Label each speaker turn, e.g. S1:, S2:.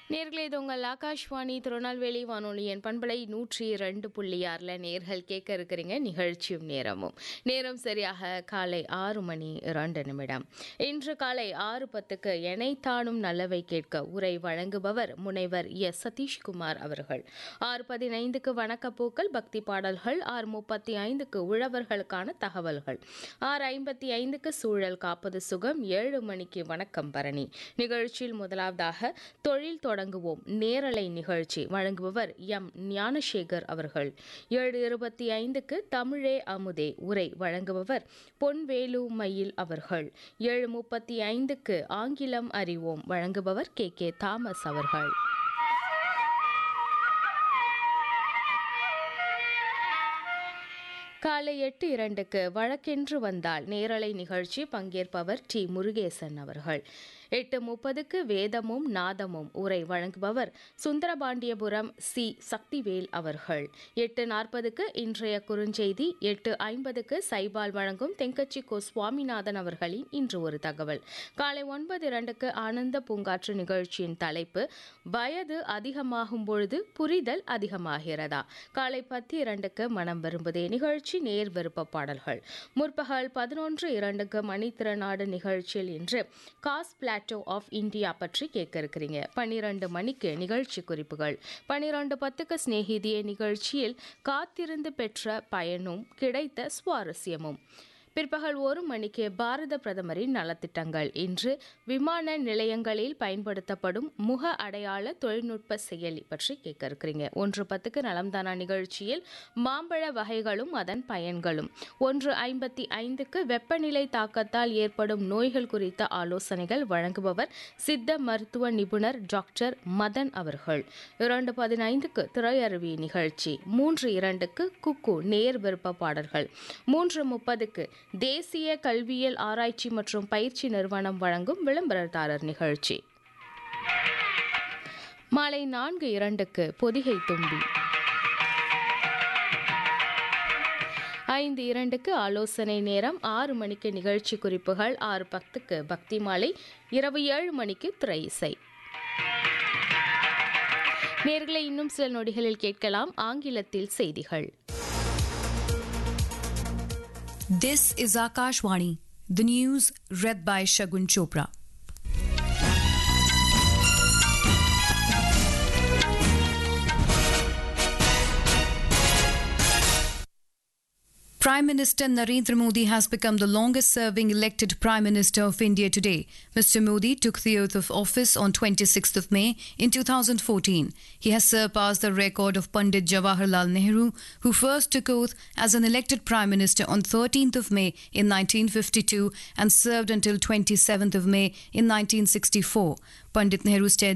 S1: நேர்களே இது உங்கள் ஆகாஷ்வாணி திருநெல்வேலி வானொலியின் பண்பலை நூற்றி ரெண்டு புள்ளி ஆறில் நேர்கள் கேட்க இருக்கிறீங்க நிகழ்ச்சியும் நேரமும் நேரம் சரியாக காலை ஆறு மணி இரண்டு நிமிடம் இன்று காலை ஆறு பத்துக்கு எனைத்தானும் நல்லவை கேட்க உரை வழங்குபவர் முனைவர் எஸ் சதீஷ்குமார் அவர்கள் ஆறு பதினைந்துக்கு வணக்கப்பூக்கள் பக்தி பாடல்கள் ஆறு முப்பத்தி ஐந்துக்கு உழவர்களுக்கான தகவல்கள் ஆறு ஐம்பத்தி ஐந்துக்கு சூழல் காப்பது சுகம் ஏழு மணிக்கு வணக்கம் பரணி நிகழ்ச்சியில் முதலாவதாக தொழில் தொடங்குவோம் நேரலை நிகழ்ச்சி வழங்குபவர் எம் ஞானசேகர் அவர்கள் ஏழு இருபத்தி ஐந்துக்கு தமிழே அமுதே உரை வழங்குபவர் பொன்வேலு மயில் அவர்கள் ஏழு முப்பத்தி ஐந்துக்கு ஆங்கிலம் அறிவோம் வழங்குபவர் கே கே தாமஸ் அவர்கள் காலை எட்டு இரண்டுக்கு வழக்கென்று வந்தால் நேரலை நிகழ்ச்சி பங்கேற்பவர் டி முருகேசன் அவர்கள் எட்டு முப்பதுக்கு வேதமும் நாதமும் உரை வழங்குபவர் சுந்தரபாண்டியபுரம் சி சக்திவேல் அவர்கள் எட்டு நாற்பதுக்கு இன்றைய குறுஞ்செய்தி எட்டு ஐம்பதுக்கு சைபால் வழங்கும் தெங்கச்சி கோ சுவாமிநாதன் அவர்களின் இன்று ஒரு தகவல் காலை ஒன்பது இரண்டுக்கு ஆனந்த பூங்காற்று நிகழ்ச்சியின் தலைப்பு வயது அதிகமாகும் பொழுது புரிதல் அதிகமாகிறதா காலை பத்து இரண்டுக்கு மனம் விரும்புதே நிகழ்ச்சி நேர் விருப்ப பாடல்கள் முற்பகல் பதினொன்று இரண்டுக்கு மணித்திறனாடு நிகழ்ச்சியில் இன்று காஸ் பிளாட்டோ ஆஃப் இந்தியா பற்றி கேட்க இருக்கிறீங்க பன்னிரண்டு மணிக்கு நிகழ்ச்சி குறிப்புகள் பன்னிரண்டு பத்துக்கு சிநேகிதிய நிகழ்ச்சியில் காத்திருந்து பெற்ற பயனும் கிடைத்த சுவாரஸ்யமும் பிற்பகல் ஒரு மணிக்கு பாரத பிரதமரின் நலத்திட்டங்கள் இன்று விமான நிலையங்களில் பயன்படுத்தப்படும் முக அடையாள தொழில்நுட்ப செயலி பற்றி கேட்க இருக்கிறீங்க ஒன்று பத்துக்கு நலம்தானா நிகழ்ச்சியில் மாம்பழ வகைகளும் அதன் பயன்களும் ஒன்று ஐம்பத்தி ஐந்துக்கு வெப்பநிலை தாக்கத்தால் ஏற்படும் நோய்கள் குறித்த ஆலோசனைகள் வழங்குபவர் சித்த மருத்துவ நிபுணர் டாக்டர் மதன் அவர்கள் இரண்டு பதினைந்துக்கு திரையருவி நிகழ்ச்சி மூன்று இரண்டுக்கு குக்கு நேர் விருப்ப பாடல்கள் மூன்று முப்பதுக்கு தேசிய கல்வியியல் ஆராய்ச்சி மற்றும் பயிற்சி நிறுவனம் வழங்கும் விளம்பரதாரர் நிகழ்ச்சி மாலை நான்கு இரண்டுக்கு பொதிகை தும்பி ஐந்து இரண்டுக்கு ஆலோசனை நேரம் ஆறு மணிக்கு நிகழ்ச்சி குறிப்புகள் ஆறு பத்துக்கு பக்தி மாலை இரவு ஏழு மணிக்கு திரை இசை நேர்களை இன்னும் சில நொடிகளில் கேட்கலாம் ஆங்கிலத்தில் செய்திகள்
S2: This is Akashwani, the news read by Shagun Chopra. Prime Minister Narendra Modi has become the longest serving elected Prime Minister of India today. Mr. Modi took the oath of office on 26th of May in 2014. He has surpassed the record of Pandit Jawaharlal Nehru, who first took oath as an elected Prime Minister on 13th of May in 1952 and served until 27th of May in 1964. Pandit Nehru stead